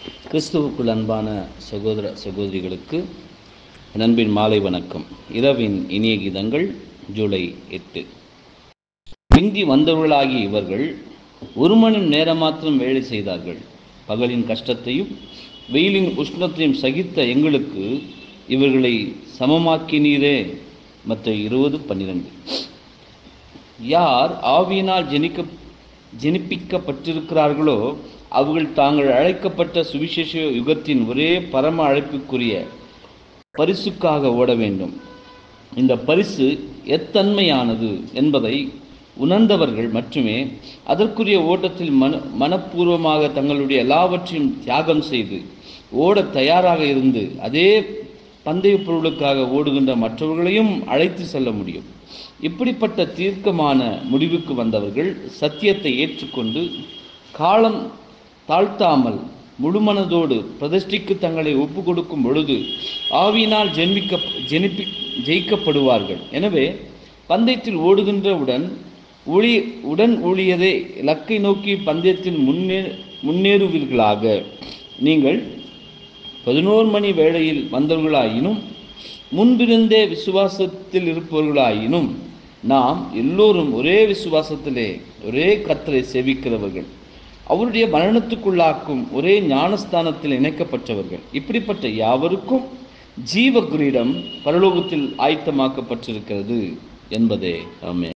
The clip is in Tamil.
கிறிஸ்துவுக்குள் அன்பான சகோதர சகோதரிகளுக்கு என் அன்பின் மாலை வணக்கம் இரவின் இனிய கீதங்கள் ஜூலை எட்டு பிந்தி வந்தவர்களாகிய இவர்கள் ஒரு மணி நேரம் மாத்திரம் வேலை செய்தார்கள் பகலின் கஷ்டத்தையும் வெயிலின் உஷ்ணத்தையும் சகித்த எங்களுக்கு இவர்களை சமமாக்கினீரே மற்ற இருபது பன்னிரண்டு யார் ஆவியினால் ஜெனிக்க ஜெனிப்பிக்கப்பட்டிருக்கிறார்களோ அவர்கள் தாங்கள் அழைக்கப்பட்ட சுவிசேஷ யுகத்தின் ஒரே பரம அழைப்புக்குரிய பரிசுக்காக ஓட வேண்டும் இந்த பரிசு எத்தன்மையானது என்பதை உணர்ந்தவர்கள் மட்டுமே அதற்குரிய ஓட்டத்தில் மன மனப்பூர்வமாக தங்களுடைய எல்லாவற்றையும் தியாகம் செய்து ஓட தயாராக இருந்து அதே பந்தய பொருளுக்காக ஓடுகின்ற மற்றவர்களையும் அழைத்து செல்ல முடியும் இப்படிப்பட்ட தீர்க்கமான முடிவுக்கு வந்தவர்கள் சத்தியத்தை ஏற்றுக்கொண்டு காலம் தாழ்த்தாமல் முழுமனதோடு பிரதிஷ்டிக்கு தங்களை ஒப்பு கொடுக்கும் பொழுது ஆவியினால் ஜென்மிக்க ஜெனிப்பி ஜெயிக்கப்படுவார்கள் எனவே பந்தயத்தில் ஓடுகின்றவுடன் ஊழி உடன் ஊழியதை இலக்கை நோக்கி பந்தயத்தில் முன்னே முன்னேறுவீர்களாக நீங்கள் பதினோரு மணி வேளையில் வந்தவர்களாயினும் முன்பிருந்தே விசுவாசத்தில் இருப்பவர்களாயினும் நாம் எல்லோரும் ஒரே விசுவாசத்திலே ஒரே கத்தரை சேவிக்கிறவர்கள் அவருடைய மரணத்துக்குள்ளாக்கும் ஒரே ஞானஸ்தானத்தில் இணைக்கப்பட்டவர்கள் இப்படிப்பட்ட யாவருக்கும் ஜீவ கிரீடம் பரலோகத்தில் ஆயத்தமாக்கப்பட்டிருக்கிறது என்பதே ஆமே